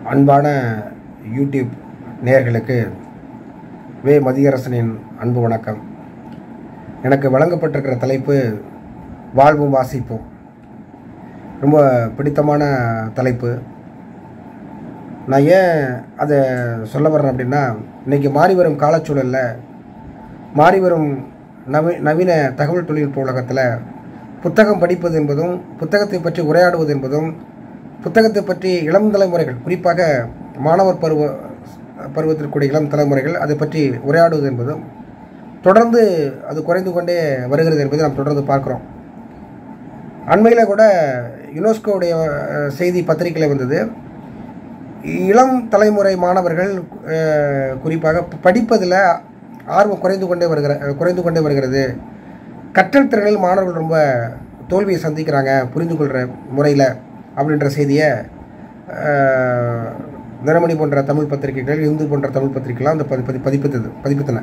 அன்பான யூடியூப் நேயர்களுக்கு வே மதியரசனின் அன்பு வணக்கம் எனக்கு வழங்கப்பட்டிருக்கிற தலைப்பு வாழ்வும் வாசிப்போம் ரொம்ப பிடித்தமான தலைப்பு நான் ஏன் அதை சொல்ல வர்றேன் அப்படின்னா இன்றைக்கி மாறி வரும் காலச்சூழலில் மாறி வரும் நவீ நவீன தகவல் தொழில்நுட்ப உலகத்தில் புத்தகம் படிப்பது என்பதும் புத்தகத்தை பற்றி உரையாடுவது என்பதும் புத்தகத்தை பற்றி இளம் தலைமுறைகள் குறிப்பாக மாணவர் பருவ பருவத்திற்குரிய இளம் தலைமுறைகள் அதை பற்றி உரையாடுவது என்பதும் தொடர்ந்து அது குறைந்து கொண்டே வருகிறது என்பதை நாம் தொடர்ந்து பார்க்குறோம் அண்மையில் கூட யுனெஸ்கோவுடைய அஹ், செய்தி பத்திரிகையில் வந்தது இளம் தலைமுறை மாணவர்கள் அஹ், குறிப்பாக படிப்பதில் ஆர்வம் குறைந்து கொண்டே வருகிற குறைந்து கொண்டே வருகிறது கற்றல் திறனில் மாணவர்கள் ரொம்ப தோல்வியை சந்திக்கிறாங்க புரிந்து கொள்கிற முறையில் அப்படின்ற செய்தியை அஹ், தினமணி போன்ற தமிழ் பத்திரிகைகள் இந்து போன்ற தமிழ் பத்திரிகைலாம் அந்த பதி பதி பதிப்பித்தது பதிப்பித்தன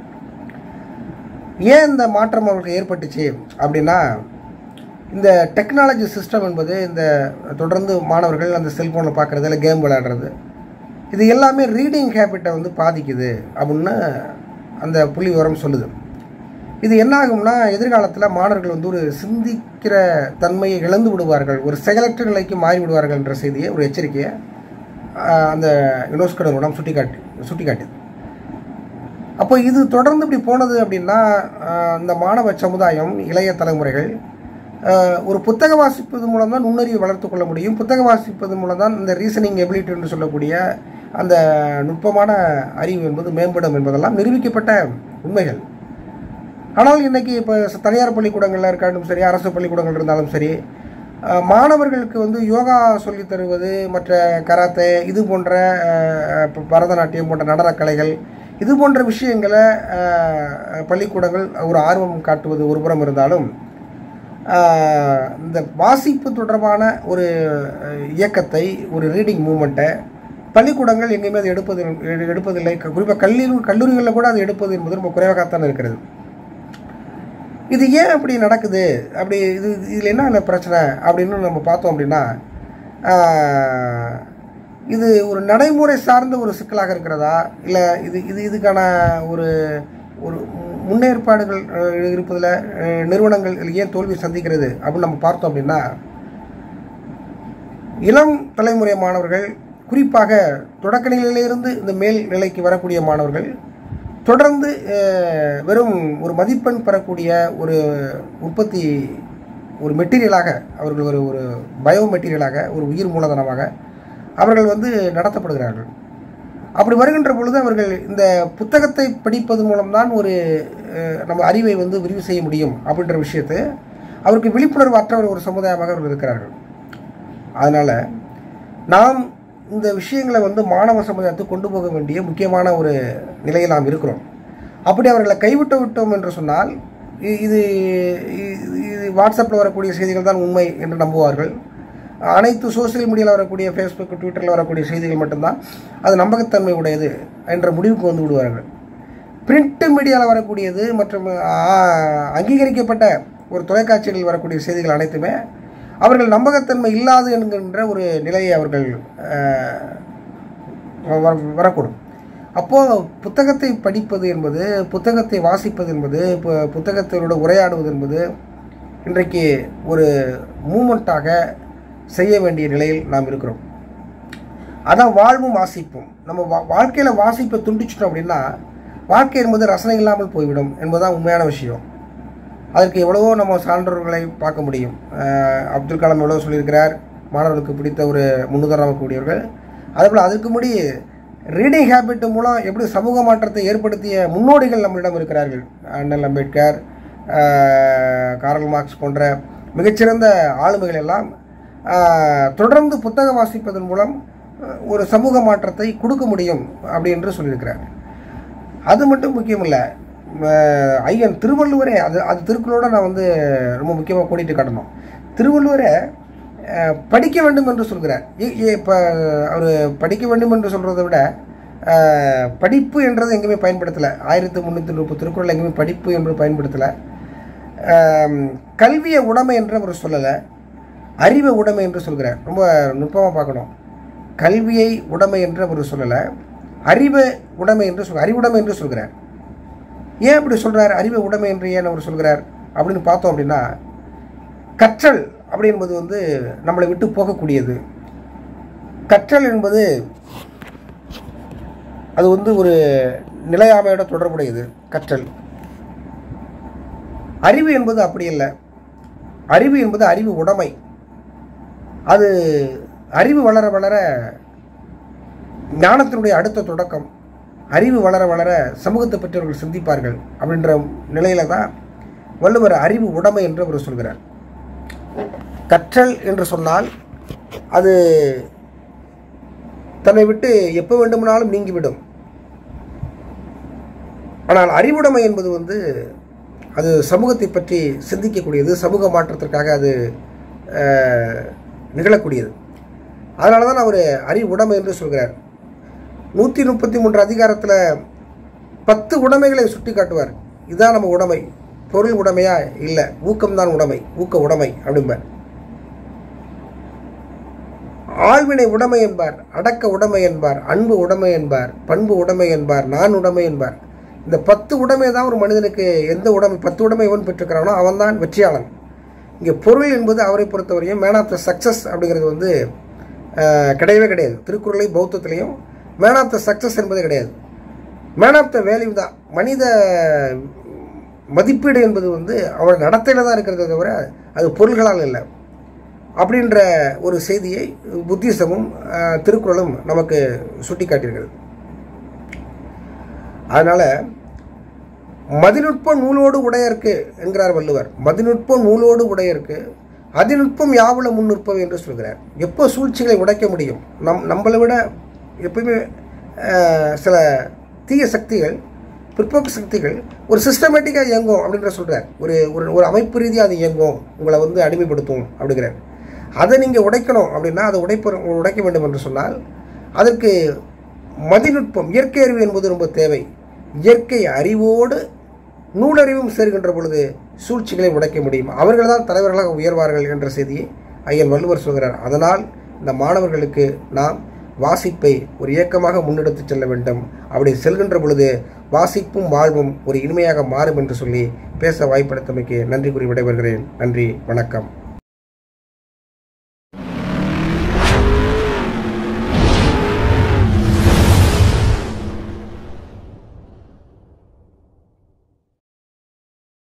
ஏன் இந்த மாற்றம் அவர்களுக்கு ஏற்பட்டுச்சு அப்படின்னா இந்த டெக்னாலஜி சிஸ்டம் என்பது இந்த தொடர்ந்து மாணவர்கள் அந்த செல்ஃபோனில் பார்க்குறது இல்லை கேம் விளையாடுறது இது எல்லாமே ரீடிங் ஹேபிட்டை வந்து பாதிக்குது அப்படின்னு அந்த புள்ளி விவரம் சொல்லுது இது என்ன ஆகும்னா எதிர்காலத்தில் மாணவர்கள் வந்து ஒரு சிந்திக்கிற தன்மையை இழந்து விடுவார்கள் ஒரு செயலற்ற நிலைக்கு மாறி விடுவார்கள் என்ற செய்தியை ஒரு எச்சரிக்கையை ஆஹ், அந்த யுனெஸ்கோ நிறுவனம் சுட்டிக்காட்டி சுட்டிக்காட்டுது அப்போ இது தொடர்ந்து இப்படி போனது அப்படின்னா ஆஹ், இந்த மாணவ சமுதாயம் இளைய தலைமுறைகள் ஆஹ், ஒரு புத்தக வாசிப்பது மூலம் தான் நுண்ணறிவை வளர்த்து கொள்ள முடியும் புத்தக வாசிப்பது மூலம் தான் இந்த ரீசனிங் எபிலிட்டி என்று சொல்லக்கூடிய அந்த நுட்பமான அறிவு என்பது மேம்படும் என்பதெல்லாம் நிரூபிக்கப்பட்ட உண்மைகள் ஆனால் இன்னைக்கு இப்போ தனியார் பள்ளிக்கூடங்களில் இருக்காலும் சரி அரசு பள்ளிக்கூடங்கள் இருந்தாலும் சரி அஹ், மாணவர்களுக்கு வந்து யோகா சொல்லித் தருவது மற்ற கராத்தே இது போன்ற அஹ், ப- பரதநாட்டியம் போன்ற நடனக் கலைகள் இது போன்ற விஷயங்களை அஹ், பள்ளிக்கூடங்கள் ஒரு ஆர்வம் காட்டுவது ஒரு புறம் இருந்தாலும் அஹ், இந்த வாசிப்பு தொடர்பான ஒரு அஹ், இயக்கத்தை ஒரு ரீடிங் மூமெண்ட்டை பள்ளிக்கூடங்கள் எங்கேயுமே அது எடுப்பது எடுப்பதில்லை குறிப்பாக கல்லூரி கல்லூரிகளில் கூட அது எடுப்பது என்பது ரொம்ப குறைவாகத்தான் இருக்கிறது இது ஏன் அப்படி நடக்குது அப்படி இது இதில் என்ன பிரச்சனை அப்படின்னு நம்ம பார்த்தோம் அப்படின்னா ஆஹ், இது ஒரு நடைமுறை சார்ந்த ஒரு சிக்கலாக இருக்கிறதா இல்லை இது இது இதுக்கான ஒரு ஒரு முன்னேற்பாடுகள் அஹ், இருப்பதில் அஹ், நிறுவனங்கள் இதுல ஏன் தோல்வி சந்திக்கிறது அப்படின்னு நம்ம பார்த்தோம் அப்படின்னா இளம் தலைமுறை மாணவர்கள் குறிப்பாக தொடக்க நிலையிலிருந்து இந்த மேல் நிலைக்கு வரக்கூடிய மாணவர்கள் தொடர்ந்து அஹ், வெறும் ஒரு மதிப்பெண் பெறக்கூடிய ஒரு உற்பத்தி ஒரு மெட்டீரியலாக அவர்கள் ஒரு ஒரு பயோ மெட்டீரியலாக ஒரு உயிர் மூலதனமாக அவர்கள் வந்து நடத்தப்படுகிறார்கள் அப்படி வருகின்ற பொழுது அவர்கள் இந்த புத்தகத்தை படிப்பது மூலம்தான் ஒரு அஹ், நம்ம அறிவை வந்து விரிவு செய்ய முடியும் அப்படின்ற விஷயத்தை அவருக்கு விழிப்புணர்வு அற்ற ஒரு சமுதாயமாக அவர்கள் இருக்கிறார்கள் அதனால் நாம் இந்த விஷயங்களை வந்து மாணவ சமுதாயத்துக்கு கொண்டு போக வேண்டிய முக்கியமான ஒரு நிலையில் நாம் இருக்கிறோம் அப்படி அவர்களை கைவிட்டு விட்டோம் என்று சொன்னால் இ- இது இ- இது வாட்ஸ்அப்பில் வரக்கூடிய செய்திகள் தான் உண்மை என்று நம்புவார்கள் அனைத்து சோஷியல் மீடியாவில் வரக்கூடிய ஃபேஸ்புக் ட்விட்டரில் வரக்கூடிய செய்திகள் மட்டும்தான் அது நம்பகத்தன்மை உடையது என்ற முடிவுக்கு வந்து விடுவார்கள் பிரிண்ட் மீடியாவில் வரக்கூடியது மற்றும் ஆ, அங்கீகரிக்கப்பட்ட ஒரு தொலைக்காட்சிகளில் வரக்கூடிய செய்திகள் அனைத்துமே அவர்கள் நம்பகத்தன்மை இல்லாது என்கின்ற ஒரு நிலையை அவர்கள் அஹ், வர- வரக்கூடும் அப்போது புத்தகத்தை படிப்பது என்பது புத்தகத்தை வாசிப்பது என்பது பு- புத்தகத்தினோட உரையாடுவது என்பது இன்றைக்கு ஒரு மூமெண்ட்டாக செய்ய வேண்டிய நிலையில் நாம் இருக்கிறோம் அதான் வாழ்வும் வாசிப்பும் நம்ம வா வாழ்க்கையில் வாசிப்பை துண்டிச்சிட்டோம் அப்படின்னா வாழ்க்கை என்பது ரசனை இல்லாமல் போய்விடும் என்பதுதான் உண்மையான விஷயம் அதற்கு எவ்வளவோ நம்ம சான்றோர்களை பார்க்க முடியும் அஹ் அப்துல் கலாம் எவ்வளோ சொல்லியிருக்கிறார் மாணவர்களுக்கு பிடித்த ஒரு முன்னுதாரணமாக கூடியவர்கள் அதேபோல் அதுக்கு முடி ரீடிங் ஹேபிட் மூலம் எப்படி சமூக மாற்றத்தை ஏற்படுத்திய முன்னோடிகள் நம்மளிடம் இருக்கிறார்கள் அண்ணல் அம்பேத்கர் அஹ் கார்ல் மார்க்ஸ் போன்ற மிகச்சிறந்த ஆளுமைகள் எல்லாம் அஹ் தொடர்ந்து புத்தகம் வாசிப்பதன் மூலம் அஹ் ஒரு சமூக மாற்றத்தை கொடுக்க முடியும் அப்படி என்று சொல்லியிருக்கிறார் அது மட்டும் முக்கியம் இல்லை ஐயன் திருவள்ளுவரே அது அது திருக்குறளோட நான் வந்து ரொம்ப முக்கியமாக கூட்டிட்டு காட்டணும் திருவள்ளுவரே அஹ், படிக்க வேண்டும் என்று சொல்கிறார் இப்போ அவர் படிக்க வேண்டும் என்று சொல்கிறத விட அஹ், படிப்பு என்றது எங்கேயுமே பயன்படுத்தலை ஆயிரத்தி முந்நூற்றி முப்பது திருக்குறள் எங்கேயுமே படிப்பு என்று பயன்படுத்தலை கல்வியை உடைமை என்று அவர் சொல்லலை அறிவை உடைமை என்று சொல்கிறார் ரொம்ப நுட்பமாக பார்க்கணும் கல்வியை உடைமை என்று அவர் சொல்லலை அறிவு உடைமை என்று சொல் அறிவுடைமை என்று சொல்கிறார் ஏன் அப்படி சொல்கிறார் அறிவு உடைமை என்று ஏன் அவர் சொல்கிறார் அப்படின்னு பார்த்தோம் அப்படின்னா கற்றல் அப்படி என்பது வந்து நம்மளை விட்டு போகக்கூடியது கற்றல் என்பது அது வந்து ஒரு நிலையாமையோட தொடர்புடையது கற்றல் அறிவு என்பது அப்படி இல்லை அறிவு என்பது அறிவு உடைமை அது அறிவு வளர வளர ஞானத்தினுடைய அடுத்த தொடக்கம் அறிவு வளர வளர சமூகத்தை பற்றி அவர்கள் சிந்திப்பார்கள் அப்படின்ற நிலையில தான் வள்ளுவர் அறிவு உடைமை என்று அவர் சொல்கிறார் கற்றல் என்று சொன்னால் அது தன்னை விட்டு எப்போ வேண்டுமானாலும் நீங்கிவிடும் ஆனால் அறிவுடைமை என்பது வந்து அது சமூகத்தை பற்றி சிந்திக்கக்கூடியது சமூக மாற்றத்திற்காக அது அஹ், நிகழக்கூடியது அதனால தான் அவர் அறிவு உடைமை என்று சொல்கிறார் நூற்றி முப்பத்தி மூன்று அதிகாரத்தில் பத்து உடைமைகளை சுட்டி காட்டுவார் இதுதான் நம்ம உடைமை பொருள் உடைமையா இல்லை ஊக்கம்தான் உடைமை ஊக்க உடைமை அப்படிம்பார் ஆழ்வினை உடைமை என்பார் அடக்க உடைமை என்பார் அன்பு உடைமை என்பார் பண்பு உடைமை என்பார் நான் உடைமை என்பார் இந்த பத்து உடைமை தான் ஒரு மனிதனுக்கு எந்த உடைமை பத்து உடைமை எவன் பெற்றிருக்கிறானோ அவன் தான் வெற்றியாளன் இங்கே பொருள் என்பது அவரை பொறுத்தவரையும் மேன் ஆஃப் த சக்ஸஸ் அப்படிங்கிறது வந்து அஹ், கிடையவே கிடையாது திருக்குறளை பௌத்தத்திலையும் மேன் ஆஃப் த சக்ஸஸ் என்பது கிடையாது மேன் ஆஃப் த வேல்யூ தான் மனித மதிப்பீடு என்பது வந்து அவன் நடத்தையில் தான் இருக்கிறத தவிர அது பொருள்களால் இல்லை அப்படின்ற ஒரு செய்தியை புத்திசமும் அஹ், திருக்குறளும் நமக்கு சுட்டிக்காட்டியிருக்கிறது அதனால மதிநுட்ப நூலோடு உடையருக்கு என்கிறார் வள்ளுவர் மதிநுட்ப நூலோடு உடையருக்கு அதிநுட்பம் யாவுல முன்னிற்பவை என்று சொல்கிறார் எப்போ சூழ்ச்சிகளை உடைக்க முடியும் நம் நம்மளை விட எப்பயுமே அஹ், சில தீய சக்திகள் பிற்போக்கு சக்திகள் ஒரு சிஸ்டமேட்டிக்காக இயங்கும் அப்படின்ற சொல்கிறார் ஒரு ஒரு ஒரு அமைப்பு ரீதியாக அது இயங்கும் உங்களை வந்து அடிமைப்படுத்தும் அப்படிங்கிறார் அதை நீங்கள் உடைக்கணும் அப்படின்னா அதை உடைப்ப உடைக்க வேண்டும் என்று சொன்னால் அதற்கு மதிநுட்பம் இயற்கை அறிவு என்பது ரொம்ப தேவை இயற்கை அறிவோடு நூலறிவும் சேர்கின்ற பொழுது சூழ்ச்சிகளை உடைக்க முடியும் அவர்கள் தான் தலைவர்களாக உயர்வார்கள் என்ற செய்தியை ஐயன் வள்ளுவர் சொல்கிறார் அதனால் இந்த மாணவர்களுக்கு நாம் வாசிப்பை ஒரு இயக்கமாக முன்னெடுத்துச் செல்ல வேண்டும் அப்படி செல்கின்ற பொழுது வாசிப்பும் வாழ்வும் ஒரு இனிமையாக மாறும் என்று சொல்லி பேச வாய்ப்படுத்தமைக்கு நன்றி கூறி விடைபெறுகிறேன் நன்றி வணக்கம்